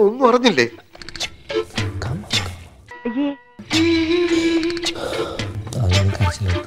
ഒന്നും അറിഞ്ഞില്ലേ അങ്ങനെ കരച്ചിലേക്ക്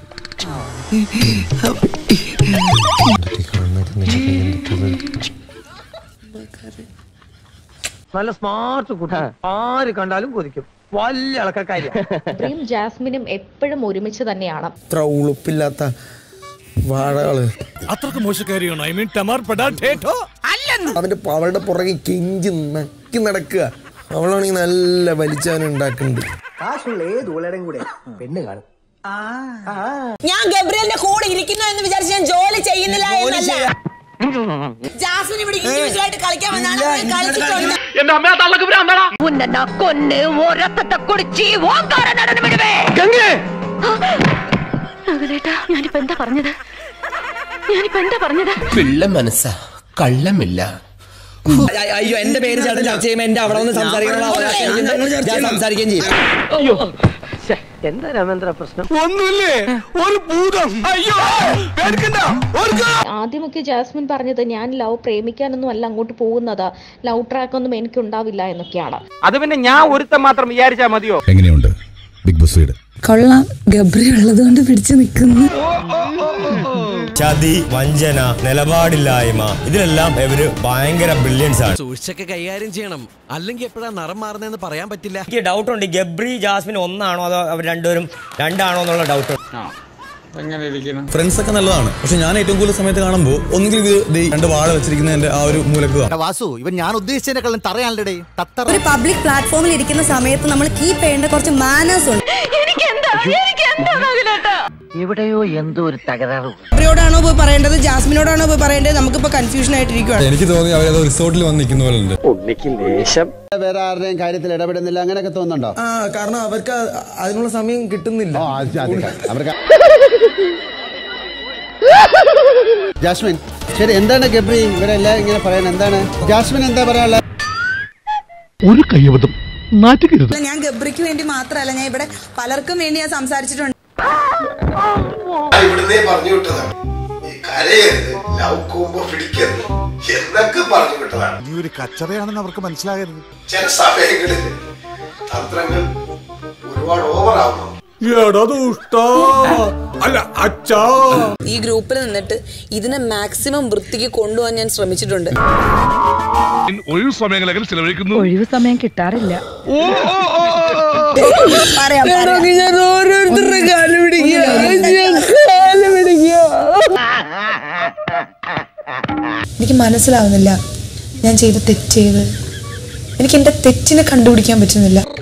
നല്ല സ്മാർട്ട് കുട്ടി ആര് കണ്ടാലും കൊതിക്കും വലിയ ഇളക്കക്കാരിയാ ഗബ്രിയും ജാസ്മിനും എപ്പോഴും ഒരുമിച്ച് തന്നെയാണ് ഇത്ര ഉളുപ്പില്ലാത്ത വാഴകള് അത്രക്ക് മോശക്കാരിയാണോ ഐ മീൻ ടമാർ പെടാ ഠേഠോ അവന്റെ അവളുടെ പുറകെ കെഞ്ചി നക്കി നടക്കുക അവളാണെങ്കിൽ നല്ല വലിച്ചവൻ ഉണ്ടാക്കുന്നുണ്ട് കാശുള്ള ഏത് ഉള്ളടം കൂടെ പെണ്ണ് കാണും ഞാൻ ഗബ്രിയലിന്റെ കൂടെ ഇരിക്കുന്നു എന്ന് വിചാരിച്ച് ഞാൻ ജോലി ചെയ്യുന്നില്ല എന്നല്ല ജാസ്മിൻ ഇവിടെ ഇൻഡിവിജ്വലായിട്ട് കളിക്കാൻ വന്നാണ് അവൻ കളിച്ചിട്ടുണ്ട് ഉന്നെ കൊന്ന് ഒരത്തത്തെ കുടിച്ച് ഓങ്കാര നടനം വിടുവേ ഞാനിപ്പോ എന്താ പറഞ്ഞത് ഞാനിപ്പോ എന്താ പറഞ്ഞത് പിള്ള മനസ്സാ കള്ളമില്ല അയ്യോ എന്റെ പേര് ചേട്ടൻ ചർച്ച ചെയ്യുമ്പോ എന്റെ അവിടെ ഒന്ന് സംസാരിക്കാനുള്ള അവകാശം എനിക്കുണ്ട്. ഞാൻ സംസാരിക്കുകയും ചെയ്യും അയ്യോ എന്താ രാമേന്ദ്ര പ്രശ്നം ഒന്നുമില്ലേ ഒരു ഭൂതം അയ്യോ പേടിക്കണ്ട ഓർക്കോ ആദ്യമൊക്കെ ജാസ്മിൻ പറഞ്ഞത് ഞാൻ ലവ് പ്രേമിക്കാനൊന്നും അല്ല അങ്ങോട്ട് പോകുന്നത് ലവ് ട്രാക്ക് ഒന്നും എനിക്കുണ്ടാവില്ല എന്നൊക്കെയാണ് അത് പിന്നെ ഞാൻ ഒരുത്തൻ മാത്രം വിചാരിച്ചാ മതിയോ എങ്ങനെയുണ്ട് ബിഗ് ബോസ് വീട് കൊള്ളാം ഗബ്രി ഉള്ളത് കൊണ്ട് പിടിച്ചു നിൽക്കുന്നു ചതി വഞ്ചന നിലപാടില്ലായ്മ ഇതിലെല്ലാം ഇവര് ഭയങ്കര ബ്രില്യൻസ് ആണ് സൂക്ഷിച്ചൊക്കെ കൈകാര്യം ചെയ്യണം അല്ലെങ്കിൽ എപ്പോഴാ നിറം മാറുന്നതെന്ന് പറയാൻ പറ്റില്ല എനിക്ക് ഡൗട്ട് ഉണ്ട് ഗബ്രി ജാസ്മിൻ ഒന്നാണോ അതോ അവർ രണ്ടുപേരും രണ്ടാണോ എന്നുള്ള ഡൗട്ട് ഫ്രണ്ട്സ് ഒക്കെ നല്ലതാണ് പക്ഷെ ഞാൻ ഏറ്റവും കൂടുതൽ സമയത്ത് കാണുമ്പോൾ ഒന്നുകിൽ ഇത് ദേ രണ്ട് വാഴ വെച്ചിരിക്കുന്നതിന്റെ ആ ഒരു മൂലക്ക് കാണും വാസു ഇവൻ ഞാൻ ഉദ്ദേശിച്ചതിനെക്കാളും തറയാണല്ലേ തത്തറ ഒരു പബ്ലിക് പ്ലാറ്റ്ഫോമിൽ ഇരിക്കുന്ന സമയത്ത് നമ്മൾ കീപ്പ് ചെയ്യേണ്ട കുറച്ച് മാനേഴ്സ് ഉണ്ട് എവിടെയോ എന്തോ ഒരു തകരാറ് ഗബ്രിയോടാണോ പോയി പറയേണ്ടത് ജാസ്മിനോടാണോ പോയി പറയേണ്ടത് നമുക്കിപ്പോ കൺഫ്യൂഷൻ ആയിട്ടിരിക്കുകയാണ് എനിക്ക് തോന്നി അവരത് റിസോർട്ടിൽ വന്ന് നിൽക്കുന്ന പോലെ ഉണ്ട് വേറെ ആരുടെയും കാര്യത്തിൽ ഇടപെടുന്നില്ല അങ്ങനെയൊക്കെ തോന്നുന്നുണ്ടോ ആ കാരണം അവർക്ക് അതിനുള്ള സമയം കിട്ടുന്നില്ല അവർക്ക് ജാസ്മിൻ ശരി എന്താണ് ഗബ്രി ഇവരെല്ലാം ഇങ്ങനെ പറയാൻ എന്താണ് ജാസ്മിൻ എന്താ പറയാനുള്ളത് ഒരു കയ്യബദ്ധം നാറ്റുകരുത് ഞാൻ ഗബ്രിക്ക് വേണ്ടി മാത്രമല്ല ഞാൻ ഇവിടെ പലർക്കും വേണ്ടി ഞാൻ സംസാരിച്ചിട്ടുണ്ട് ഇവിടുന്നേ പറഞ്ഞു വിട്ടതാണ് ഈ കരയരുത് ലവ് കൂമ്പോ പിടിക്കരുത് എന്നൊക്കെ പറഞ്ഞു വിട്ടതാണ് നീ ഒരു കച്ചറയാണെന്ന് അവർക്ക് മനസ്സിലാകരുത് ചില സമയങ്ങളിൽ തന്ത്രങ്ങൾ ഒരുപാട് ഓവർ ആവണം അല്ല അച്ഛാ ഈ ഗ്രൂപ്പിൽ നിന്നിട്ട് ഇതിനെ മാക്സിമം വൃത്തിക്ക് കൊണ്ടുപോകാൻ ഞാൻ ശ്രമിച്ചിട്ടുണ്ട് ഒഴിവ് സമയങ്ങളെങ്കിലും ചിലവഴിക്കുന്നു ഒഴിവ് സമയം കിട്ടാറില്ല പറയാം ഓരോരുത്തരുടെ കാല് എനിക്ക് മനസ്സിലാവുന്നില്ല ഞാൻ ചെയ്ത തെറ്റ് ചെയ്ത് എനിക്ക് എന്റെ തെറ്റിനെ കണ്ടുപിടിക്കാൻ പറ്റുന്നില്ല